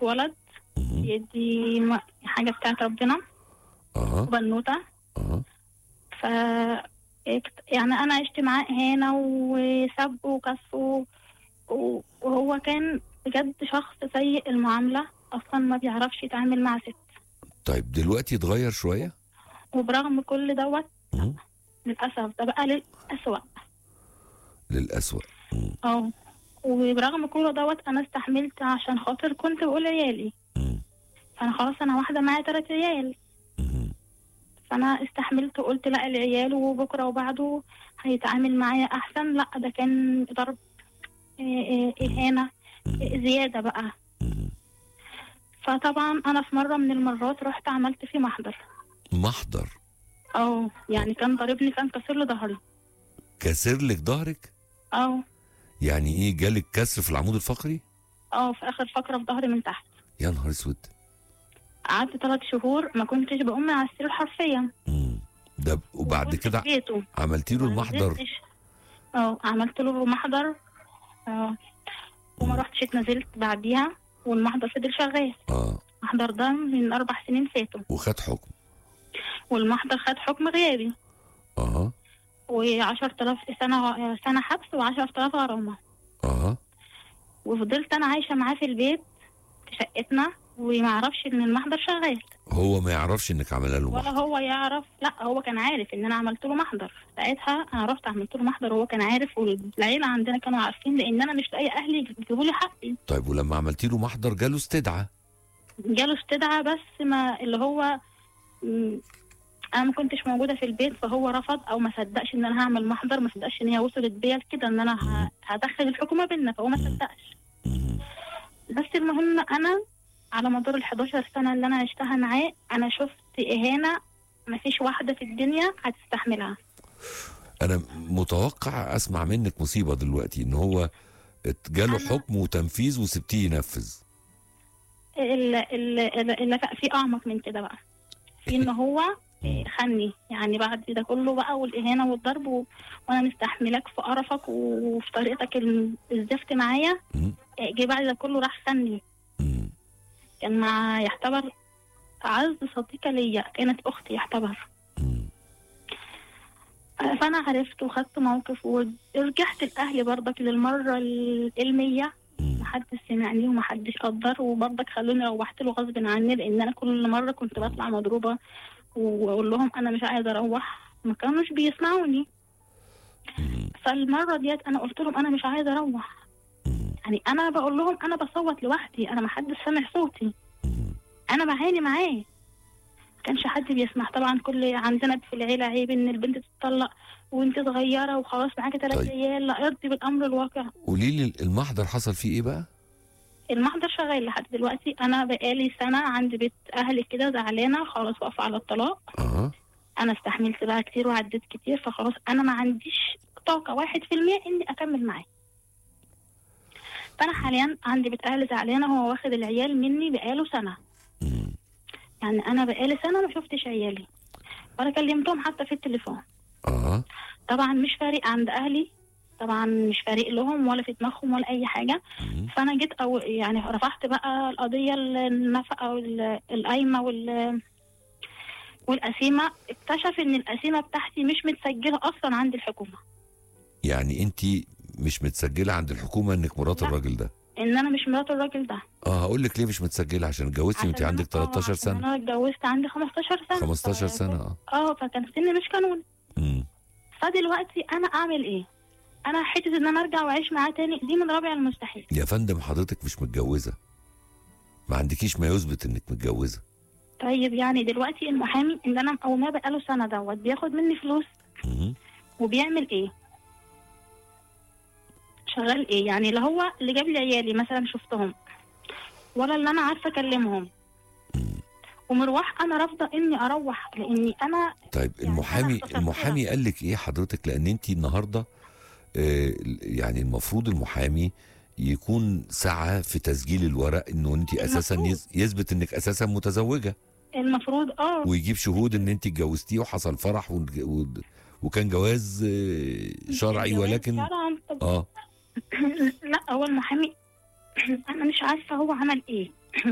ولد مهم. يدي م- حاجة بتاعت ربنا اه وبنوتة اه ف اكت- يعني أنا عشت معاه إهانة وسب وكف و- و- وهو كان بجد شخص سيء المعاملة أصلا ما بيعرفش يتعامل مع ست طيب دلوقتي اتغير شويه وبرغم كل دوت مم. للأسف ده بقى للأسوأ للأسوأ مم. اه وبرغم كل دوت أنا استحملت عشان خاطر كنت بقول عيالي مم. فأنا خلاص أنا واحدة معايا تلات عيال مم. فانا استحملت وقلت لا العيال وبكره وبعده هيتعامل معايا احسن لا ده كان ضرب إيه إيه اهانه إيه زياده بقى مم. فطبعا انا في مره من المرات رحت عملت فيه محضر محضر اه يعني كان ضاربني كان كسر لي ظهري كسر لك ظهرك اه يعني ايه جالك كسر في العمود الفقري اه في اخر فقره في ظهري من تحت يا نهار اسود قعدت ثلاث شهور ما كنتش بقوم من على السرير حرفيا مم. ده وبعد كنت كده في بيته عملتي له ما المحضر نزلتش. اه عملت له محضر اه وما رحتش اتنزلت بعديها والمحضر فضل شغال اه المحضر ده من اربع سنين فاتوا وخد حكم والمحضر خد حكم غيابي اه و10000 سنه سنه حبس و10000 غرامه اه وفضلت انا عايشه معاه في البيت في شقتنا وما اعرفش ان المحضر شغال هو ما يعرفش انك عامله له ولا محضر هو يعرف لا هو كان عارف ان انا عملت له محضر ساعتها انا رحت عملت له محضر وهو كان عارف والعيله عندنا كانوا عارفين لان انا مش لاقي اهلي يجيبوا لي حقي طيب ولما عملتي له محضر جاله استدعاء جاله استدعاء بس ما اللي هو م، انا ما كنتش موجوده في البيت فهو رفض او ما صدقش ان انا هعمل محضر ما صدقش ان هي وصلت بيا لكده ان انا ه- هدخل الحكومه بينا فهو ما صدقش مم. بس المهم انا على مدار ال 11 سنه اللي انا عشتها معاه انا شفت اهانه ما فيش واحده في الدنيا هتستحملها انا متوقع اسمع منك مصيبه دلوقتي ان هو جاله أنا- حكم وتنفيذ وسبتيه ينفذ اللي, اللي, اللي في اعمق من كده بقى في ان هو إيه، خني يعني بعد ده كله بقى والاهانه والضرب و... وانا مستحملاك في قرفك وفي طريقتك ال- الزفت معايا مم. إيه، جه بعد ده كله راح خني مم. كان مع يعتبر اعز صديقه ليا كانت اختي يعتبر مم. فانا عرفت وخدت موقف ورجعت لاهلي برضك للمره ال- المية مم. محدش سمعني ومحدش قدر وبرضك خلوني روحت له غصب عني لان انا كل مره كنت بطلع مضروبه واقول لهم انا مش عايزه اروح ما كانوش بيسمعوني مم. فالمره ديت انا قلت لهم انا مش عايزه اروح مم. يعني انا بقول لهم انا بصوت لوحدي انا محدش سامع صوتي مم. انا بعاني معاه ما كانش حد بيسمع طبعا كل عندنا في العيله عيب ان البنت تتطلق وانت صغيره وخلاص معاكي ثلاث طيب. عيال لا ارضي بالامر الواقع قولي لي المحضر حصل فيه ايه بقى؟ المحضر شغال لحد دلوقتي انا بقالي سنه عند بيت اهلي كده زعلانه خلاص واقفه على الطلاق اه انا استحملت بقى كتير وعديت كتير فخلاص انا ما عنديش طاقه واحد في المية اني اكمل معاه فانا حاليا عندي بيت اهلي زعلانه هو واخد العيال مني بقاله سنه مم. يعني انا بقالي سنه ما شفتش عيالي ولا كلمتهم حتى في التليفون اه طبعا مش فارق عند اهلي طبعا مش فارق لهم ولا في دماغهم ولا اي حاجه مم. فانا جيت او يعني رفعت بقى القضيه النفقه والقايمه وال والقسيمه اكتشف ان القسيمه بتاعتي مش متسجله اصلا عند الحكومه يعني انت مش متسجله عند الحكومه انك مرات لا. الراجل ده ان انا مش مرات الراجل ده اه هقول لك ليه مش متسجله عشان اتجوزتي وانت عشان عندك أنا- آه، 13 عشان سنه انا اتجوزت عندي 15 سنه 15 ف- سنه اه اه فكان سني مش قانوني مم. فدلوقتي انا اعمل ايه انا حته ان انا ارجع واعيش معاه تاني دي من رابع المستحيل يا فندم حضرتك مش متجوزه ما عندكيش ما يثبت انك متجوزه طيب يعني دلوقتي المحامي اللي انا مقوماه بقاله سنه دوت بياخد مني فلوس مم. وبيعمل ايه شغال ايه يعني لا هو اللي جاب لي عيالي مثلا شفتهم ولا اللي انا عارفه اكلمهم ومروح انا رافضه اني اروح لاني انا طيب يعني المحامي أنا اختصرت المحامي قال لك ايه حضرتك لان انت النهارده آه، يعني المفروض المحامي يكون سعى في تسجيل الورق انه انت اساسا المفروض. يز- يثبت انك اساسا متزوجه المفروض اه ويجيب شهود ان انت اتجوزتيه وحصل فرح ونج- و- وكان جواز آه، شرعي الجواز ولكن شرعاً. طب اه لا هو المحامي انا مش عارفه هو عمل ايه